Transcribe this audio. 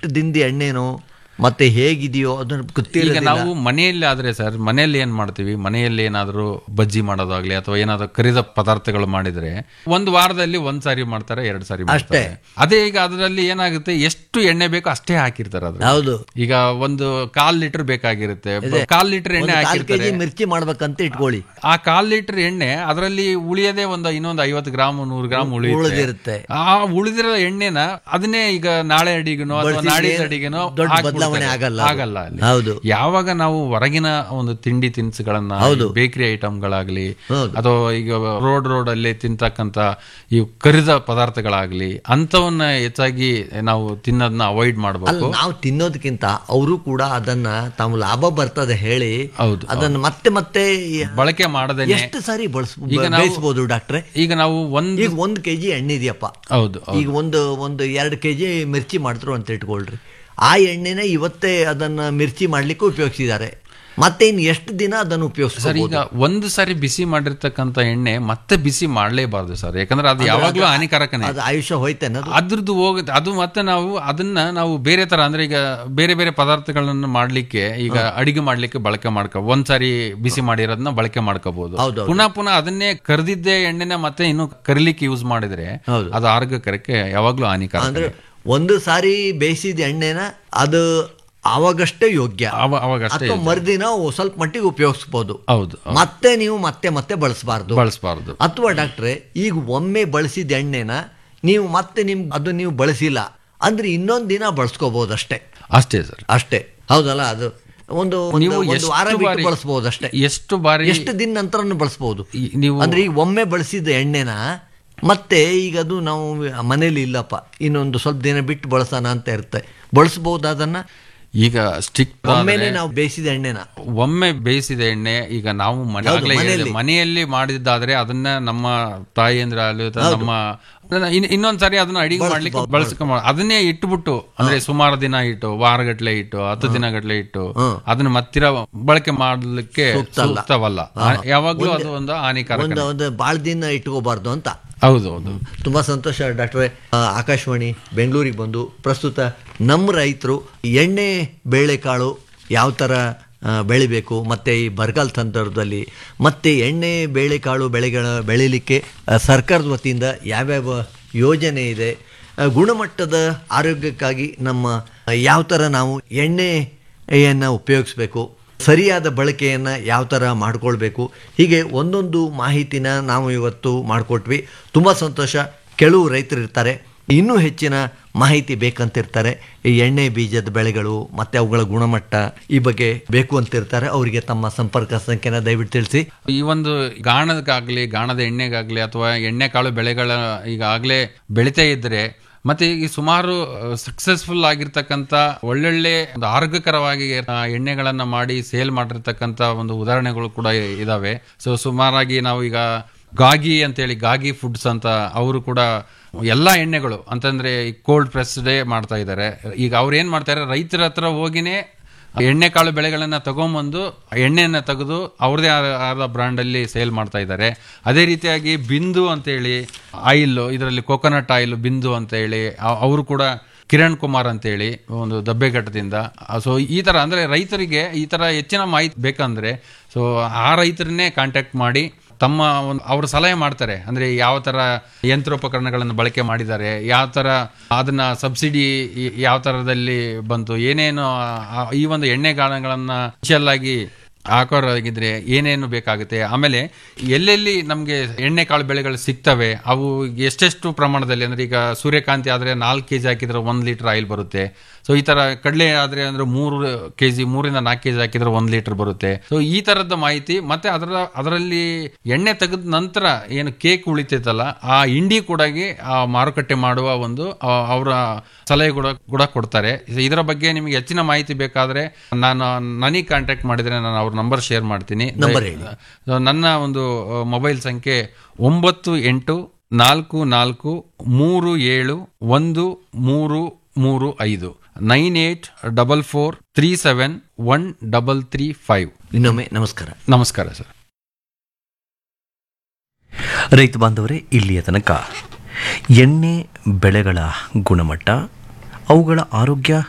ಎಷ್ಟು ದಿನದ ಎಣ್ಣೆನೋ ಮತ್ತೆ ಹೇಗಿದೆಯೋ ಅದನ್ನ ಈಗ ಗೊತ್ತಿಲ್ಲ ನಾವು ಮನೆಯಲ್ಲಿ ಆದ್ರೆ ಸರ್ ಮನೆಯಲ್ಲಿ ಏನ್ ಮಾಡ್ತೀವಿ ಮನೆಯಲ್ಲಿ ಏನಾದರೂ ಬಜ್ಜಿ ಮಾಡೋದಾಗ್ಲಿ ಅಥವಾ ಏನಾದ್ರು ಕರಿದ ಪದಾರ್ಥಗಳು ಮಾಡಿದ್ರೆ ಒಂದು ವಾರದಲ್ಲಿ ಒಂದ್ ಸಾರಿ ಮಾಡ್ತಾರೆ ಎರಡ್ ಸಾರಿ ಮಾಡ್ತಾರೆ ಅದೇ ಈಗ ಅದರಲ್ಲಿ ಏನಾಗುತ್ತೆ ಎಷ್ಟು ಎಣ್ಣೆ ಬೇಕೋ ಅಷ್ಟೇ ಹಾಕಿರ್ತಾರೆ ಅದ್ರ ಹೌದು ಈಗ ಒಂದು ಕಾಲ್ ಲೀಟರ್ ಬೇಕಾಗಿರುತ್ತೆ ಕಾಲ್ ಲೀಟರ್ ಎಣ್ಣೆ ಕಾಲ್ ಹಾಕಿರ್ತಾರೆ ಕೆಜಿ ಮಿರ್ಚಿ ಮಾಡ್ಬೇಕಂತ ಇಟ್ಕೊಳ್ಳಿ ಆ ಕಾಲ್ ಲೀಟರ್ ಎಣ್ಣೆ ಅದರಲ್ಲಿ ಉಳಿಯದೇ ಒಂದು ಇನ್ನೊಂದು ಐವತ್ತು ಗ್ರಾಮ್ ನೂರು ಗ್ರಾಮ್ ಉಳಿಯುತ್ತೆ ಉಳಿದಿರುತ್ತೆ ಆ ಉಳಿದಿರೋ ಎಣ್ಣೆನ ಅದನ್ನೇ ಈಗ ನಾಳೆ ಅಡಿಗೆನೋ ಅಥವಾ ಬಳಸಿದ್ರೆ ನಾಡಿದ ಅಡಿಗೆನೋ ದೊಡ್ಡ ಹಾಕ್ಬಿಡ್ತಾರೆ. ಬದಲಾವಣೆ ಆಗಲ್ಲ ಅದು. ಆಗಲ್ಲ ಅಲ್ಲಿ. ಹೌದು ಯಾವಾಗ ನಾವು ಹೊರಗಿನ ಒಂದು ತಿಂಡಿ ತಿನಿಸುಗಳನ್ನ ಹೌದು. ಬೇಕರಿ ಐಟಮ್ಗಳಾಗ್ಲಿ ಹೌದು. ಅಥವಾ ಈಗ ರೋಡ್ ರೋಡ್ ಅಲ್ಲಿ ತಿಂತಕ್ಕಂತ ಈ ಕರಿದ ಪದಾರ್ಥಗಳಾಗ್ಲಿ ಅಂತವನ್ನ ಹೆಚ್ಚಾಗಿ ನಾವು ತಿನ್ನೋದನ್ನ ಅವಾಯ್ಡ್ ಅಲ್ಲ ಮಾಡಬೇಕು ನಾವು ತಿನ್ನೋದಕ್ಕಿಂತ ಅವರು ಕೂಡ ಅದನ್ನ ತಾವು ಲಾಭ ಬರ್ತದೆ ಹೇಳಿ ಹೌದು ಅದನ್ನ ಮತ್ತೆ ಮತ್ತೆ ಬಳಕೆ ಮಾಡದೇನೆ ಎಷ್ಟು ಸಾರಿ ಬಳಸ್ ಈಗ ನಾವು- ಬೇಯಿಸ್ಬೋದು ಡಾಕ್ಟ್ರೆ ಈಗ ನಾವು ಒಂದು ಈಗ ಒಂದು ಕೆಜಿ ಎಣ್ಣೆ ಇದೆಯಪ್ಪ ಹೌದು ಹೌದು. ಈಗ ಒಂದು ಒಂದು ಎರಡು ಕೆಜಿ ಮಿರ್ಚಿ ಮಾಡಿದ್ರು ಅಂತ ಇಟ್ಕೊಳ್ರಿ ಆ ಎಣ್ಣೆನ ಇವತ್ತೇ ಅದನ್ನ ಮಿರ್ಚಿ ಮಾಡ್ಲಿಕ್ಕೆ ಉಪಯೋಗಿಸಿದ್ದಾರೆ ಮತ್ತೆ ಇನ್ನು ಎಷ್ಟು ದಿನ ಅದನ್ನು ಸರ್ ಉಪಯೋಗಿಸ್ಬೋದು ಈಗ ಒಂದು ಸಾರಿ ಬಿಸಿ ಮಾಡಿರ್ತಕ್ಕಂಥ ಎಣ್ಣೆ ಮತ್ತೆ ಬಿಸಿ ಮಾಡಲೇಬಾರ್ದು ಸರ್ ಯಾಕಂದ್ರೆ ಅದು ಯಾವಾಗ್ಲೂ ಹಾನಿಕಾರಕನೇ ಅದು ಆಯುಷ್ಯ ಹೋಯ್ತೇನೆ ಅದು ಅದ್ರದ್ದು ಹೋಗುತ್ತೆ ಅದು ಮತ್ತೆ ನಾವು ಅದನ್ನ ನಾವು ಬೇರೆ ತರ ಅಂದ್ರೆ ಈಗ ಬೇರೆ ಬೇರೆ ಪದಾರ್ಥಗಳನ್ನ ಮಾಡ್ಲಿಕ್ಕೆ ಈಗ ಅಡಿಗೆ ಮಾಡ್ಲಿಕ್ಕೆ ಬಳಕೆ ಮಾಡ್ಕೊ ಒಂದ್ಸಾರಿ ಬಿಸಿ ಮಾಡಿರೋದನ್ನ ಬಳಕೆ ಮಾಡ್ಕೋಬಹುದು ಹೌದು, ಪುನಃ ಪುನಃ ಅದನ್ನೇ ಕರೆದಿದ್ದೇ ಎಣ್ಣೆನ ಮತ್ತೆ ಇನ್ನು ಕರಿಲಿಕ್ಕೆ ಯೂಸ್ ಮಾಡಿದ್ರೆ ಹೌದು. ಅದು ಆರೋಗ್ಯಕರಕ್ಕೆ ಯಾವಾಗ್ಲೂ ಹಾನಿಕಾರಕ ಅಂದ್ರೆ ಒಂದು ಸಾರಿ ಬೇಯಿಸಿದ ಎಣ್ಣೆನ ಅದು ಆವಾಗಷ್ಟೇ ಯೋಗ್ಯ ಅವ ಅವಾಗಷ್ಟೇ ಅಥವಾ ಮರುದಿನ ಸ್ವಲ್ಪ ಮಟ್ಟಿಗೆ ಉಪಯೋಗಿಸ್ಬೋದು ಹೌದು ಮತ್ತೆ ನೀವು ಮತ್ತೆ ಮತ್ತೆ ಬಳಸಬಾರ್ದು ಬಳಸಬಾರ್ದು ಅಥವಾ ಡಾಕ್ಟ್ರೆ ಈಗ ಒಮ್ಮೆ ಬಳಸಿದ ಎಣ್ಣೆನ ನೀವು ಮತ್ತೆ ನಿಮ್ ಅದು ನೀವು ಬಳಸಿಲ್ಲ ಅಂದ್ರೆ ಇನ್ನೊಂದು ದಿನ ಬಳಸ್ಕೋಬಹುದು ಅಷ್ಟೇ ಅಷ್ಟೇ ಸರ್ ಅಷ್ಟೇ ಹೌದಲ್ಲ ಅದು ಒಂದು ಒಂದು- ನೀವು ಒಂದು ಎಷ್ಟು ವಾರ ಬಿಟ್ಟು ಬಾರಿ- ಬಳಸಬಹುದು ಅಷ್ಟೇ ಎಷ್ಟು ಬಾರಿ ಎಷ್ಟು ದಿನ ನಂತರ ಬಳಸಬಹುದು ಈ- ನೀವು ಅಂದ್ರೆ ಈಗ ಒಮ್ಮೆ ಬಳಸಿದ ಎಣ್ಣೆನ ಮತ್ತೆ ಈಗ ಅದು ನಾವು ಮನೇಲಿ ಇಲ್ಲಪ್ಪ ಇನ್ನೊಂದು ಸ್ವಲ್ಪ ದಿನ ಬಿಟ್ಟು ಬಳಸೋಣ ಅಂತ ಇರುತ್ತೆ ಬಳಸಬಹುದು ಅದನ್ನ ಈಗ ಸ್ಟಿಕ್ ಒಮ್ಮೆನೆ ನಾವು ಬೇಯಿಸಿದ ಎಣ್ಣೆನ ಒಮ್ಮೆ ಬೇಯಿಸಿದ ಎಣ್ಣೆ ಈಗ ನಾವು ಮನೆಯಾಗ್ಲೇ ಹೇಳಿದೆ, ಮನೆಯಲ್ಲಿ ಮಾಡಿದ್ದಾದ್ರೆ ಅದನ್ನ ನಮ್ಮ ತಾಯಿಯಂದ್ರ ಆಗಲಿ ಅಥವಾ ನಮ್ಮ ಇನ್- ಇನ್ನೊಂದ್ಸರಿ ಅದನ್ನ ಅಡಿಗೆ ಮಾಡ್ಲಿಕ್ಕೆ ಬಳಸ್ಕೊಂಡ್ ಅದನ್ನೇ ಇಟ್ಬಿಟ್ಟು ಅಂದ್ರೆ ಸುಮಾರು ದಿನ ಇಟ್ಟು ವಾರಗಟ್ಲೆ ಇಟ್ಟು ಹತ್ತು ದಿನಗಟ್ಲೆ ಇಟ್ಟು ಅದನ್ನ ಮತ್ತಿರ ಬಳಕೆ ಮಾಡ್ಲಿಕ್ಕೆ ಸೂಕ್ತವಲ್ಲ ಯಾವಾಗ್ಲೂ ಅದು ಒಂದು ಹಾನಿಕಾರಕ ಒಂದು ಒಂದು ಭಾಳ ದಿನ ಇಟ್ಕೋಬಾರ್ದು ಅಂತ ಹೌದು ಹೌದು ತುಂಬ ಸಂತೋಷ ಡಾಕ್ಟ್ರೆ ಆ, ಆಕಾಶವಾಣಿ ಬೆಂಗಳೂರಿಗೆ ಬಂದು ಪ್ರಸ್ತುತ ನಮ್ಮ ರೈತರು ಎಣ್ಣೆ ಬೇಳೆಕಾಳು ಯಾವ ಥರ ಆ, ಬೆಳಿಬೇಕು ಮತ್ತು ಈ ಬರಗಾಲ ಸಂದರ್ಭದಲ್ಲಿ ಮತ್ತು ಎಣ್ಣೆ ಬೇಳೆಕಾಳು ಬೆಳೆಗಳ ಬೆಳೀಲಿಕ್ಕೆ ಆ, ಸರ್ಕಾರದ ವತಿಯಿಂದ ಯಾವ್ಯಾವ ಯೋಜನೆ ಇದೆ ಆ, ಗುಣಮಟ್ಟದ ಆರೋಗ್ಯಕ್ಕಾಗಿ ನಮ್ಮ ಯಾವ ಥರ ನಾವು ಎಣ್ಣೆಯನ್ನು ಉಪಯೋಗಿಸ್ಬೇಕು ಸರಿಯಾದ ಬಳಕೆಯನ್ನು ಯಾವ ಥರ ಮಾಡ್ಕೊಳ್ಬೇಕು ಹೀಗೆ ಒಂದೊಂದು ಮಾಹಿತಿನ ನಾವು ಇವತ್ತು ಮಾಡಿಕೊಟ್ವಿ ತುಂಬ ಸಂತೋಷ ಕೆಲವು ರೈತರು ಇರ್ತಾರೆ ಇನ್ನೂ ಹೆಚ್ಚಿನ ಮಾಹಿತಿ ಬೇಕಂತಿರ್ತಾರೆ ಈ ಎಣ್ಣೆ ಬೀಜದ ಬೆಳೆಗಳು ಮತ್ತು ಅವುಗಳ ಗುಣಮಟ್ಟ ಈ ಬಗ್ಗೆ ಬೇಕು ಅಂತಿರ್ತಾರೆ ಅವರಿಗೆ ತಮ್ಮ ಸಂಪರ್ಕ ಸಂಖ್ಯೆನ ದಯವಿಟ್ಟು ತಿಳಿಸಿ ಈ ಒಂದು ಗಾಣದಕ್ಕಾಗ್ಲಿ ಗಾಣದ ಎಣ್ಣೆಗಾಗ್ಲಿ ಅಥವಾ ಎಣ್ಣೆ ಕಾಳು ಬೆಳೆಗಳ ಈಗಾಗಲೇ ಬೆಳಿತಾ ಇದ್ರೆ ಮತ್ತೆ ಈ ಸುಮಾರು ಸಕ್ಸಸ್ಫುಲ್ ಆಗಿರ್ತಕ್ಕಂಥ ಒಳ್ಳೊಳ್ಳೆ ಒಂದು ಆರೋಗ್ಯಕರವಾಗಿ ಆ, ಎಣ್ಣೆಗಳನ್ನ ಮಾಡಿ ಸೇಲ್ ಮಾಡಿರ್ತಕ್ಕಂಥ ಒಂದು ಉದಾಹರಣೆಗಳು ಕೂಡ ಇದಾವೆ ಸೊ ಸುಮಾರಾಗಿ ನಾವು ಈಗ ಗಾಗಿ ಅಂತೇಳಿ ಗಾಗಿ ಫುಡ್ಸ್ ಅಂತ ಅವರು ಕೂಡ ಎಲ್ಲ ಎಣ್ಣೆಗಳು ಅಂತಂದ್ರೆ ಕೋಲ್ಡ್ ಪ್ರೆಸ್ಡೇ ಮಾಡ್ತಾ ಇದ್ದಾರೆ ಈಗ ಅವ್ರು ಏನ್ ಮಾಡ್ತಾರೆ ರೈತರ ಹತ್ರ ಹೋಗಿನೇ ಎಣ್ಣೆ ಕಾಳು ಬೆಳೆಗಳನ್ನ ತಗೊಂಬಂದು ಎಣ್ಣೆಯನ್ನ ತೆಗೆದು ಅವ್ರದೇ ಆದ- ಆದ ಬ್ರಾಂಡ್ ಅಲ್ಲಿ ಸೇಲ್ ಮಾಡ್ತಾ ಇದ್ದಾರೆ ಅದೇ ರೀತಿಯಾಗಿ ಬಿಂದು ಅಂತೇಳಿ ಆಯಿಲ್ ಇದರಲ್ಲಿ ಕೋಕೋನಟ್ ಆಯಿಲ್ ಬಿಂದು ಅಂತ ಹೇಳಿ ಅವರು ಕೂಡ ಕಿರಣ್ ಕುಮಾರ್ ಅಂತೇಳಿ ಒಂದು ದಬ್ಬೆಘಟ್ಟದಿಂದ ಸೊ ಈ ತರ ಅಂದ್ರೆ ರೈತರಿಗೆ ಈ ತರ ಹೆಚ್ಚಿನ ಮಾಹಿತಿ ಬೇಕಂದ್ರೆ ಸೊ ಆ ರೈತರನ್ನೇ ಕಾಂಟ್ಯಾಕ್ಟ್ ಮಾಡಿ ತಮ್ಮ ಒಂದು ಅವರು ಸಲಹೆ ಮಾಡ್ತಾರೆ ಅಂದ್ರೆ ಯಾವ ತರ ಯಂತ್ರೋಪಕರಣಗಳನ್ನು ಬಳಕೆ ಮಾಡಿದ್ದಾರೆ ಯಾವ ತರ ಅದನ್ನ ಸಬ್ಸಿಡಿ ಯಾವ ತರದಲ್ಲಿ ಬಂತು ಏನೇನು ಆ- ಈ ಒಂದು ಎಣ್ಣೆಗಾಣಗಳನ್ನ ಆಗಿ ಹಾಕೋರಾಗಿದ್ರೆ ಏನೇನು ಬೇಕಾಗುತ್ತೆ ಆಮೇಲೆ ಎಲ್ಲೆಲ್ಲಿ ನಮಗೆ ಎಣ್ಣೆ ಕಾಳು ಬೆಳೆಗಳು ಸಿಗ್ತವೆ ಅವು ಎಷ್ಟೆಷ್ಟು ಪ್ರಮಾಣದಲ್ಲಿ ಅಂದ್ರೆ ಈಗ ಸೂರ್ಯಕಾಂತಿ ಆದ್ರೆ ನಾಲ್ಕು ಕೆಜಿ ಹಾಕಿದ್ರೆ ಒಂದ್ ಲೀಟರ್ ಆಯಿಲ್ ಬರುತ್ತೆ ಸೊ ಈ ತರ ಕಡಲೆ ಆದ್ರೆ ಅಂದ್ರೆ ಮೂರು ಕೆಜಿ ಮೂರಿಂದ ನಾಲ್ಕು ಕೆಜಿ ಹಾಕಿದ್ರೆ ಒಂದ್ ಲೀಟರ್ ಬರುತ್ತೆ ಸೊ ಈ ತರದ ಮಾಹಿತಿ ಮತ್ತೆ ಅದರ ಅದರಲ್ಲಿ ಎಣ್ಣೆ ತೆಗೆದ ನಂತರ ಏನು ಕೇಕ್ ಉಳಿತೈತಲ್ಲ ಆ ಇಂಡಿ ಕೂಡ ಆ ಮಾರುಕಟ್ಟೆ ಮಾಡುವ ಒಂದು ಆ, ಅವರ ಸಲಹೆ ಕೂಡ ಕೂಡ ಕೊಡ್ತಾರೆ ಇದರ ಬಗ್ಗೆ ನಿಮಗೆ ಹೆಚ್ಚಿನ ಮಾಹಿತಿ ಬೇಕಾದ್ರೆ ನಾನು ನನಗೆ ಕಾಂಟ್ಯಾಕ್ಟ್ ಮಾಡಿದ್ರೆ ನಾನು ಅವ್ರ ನಂಬರ್ ಶೇರ್ ಮಾಡ್ತೀನಿ ನಂಬರ್ ಹೇಳಿ. ಸೊ ನನ್ನ ಒಂದು ಮೊಬೈಲ್ ಸಂಖ್ಯೆ ಒಂಬತ್ತು ಎಂಟು ನಾಲ್ಕು ನಾಲ್ಕು ಮೂರು ಏಳು ಒಂದು ಮೂರು ಮೂರು ಐದು nine eight double four three seven one double three five ಇನ್ನೊಮ್ಮೆ ನಮಸ್ಕಾರ ನಮಸ್ಕಾರ ಸರ್ ರೈತ ಬಾಂಧವರೇ ಇಲ್ಲಿಯ ತನಕ ಎಣ್ಣೆ ಬೆಳೆಗಳ ಗುಣಮಟ್ಟ ಅವುಗಳ ಆರೋಗ್ಯ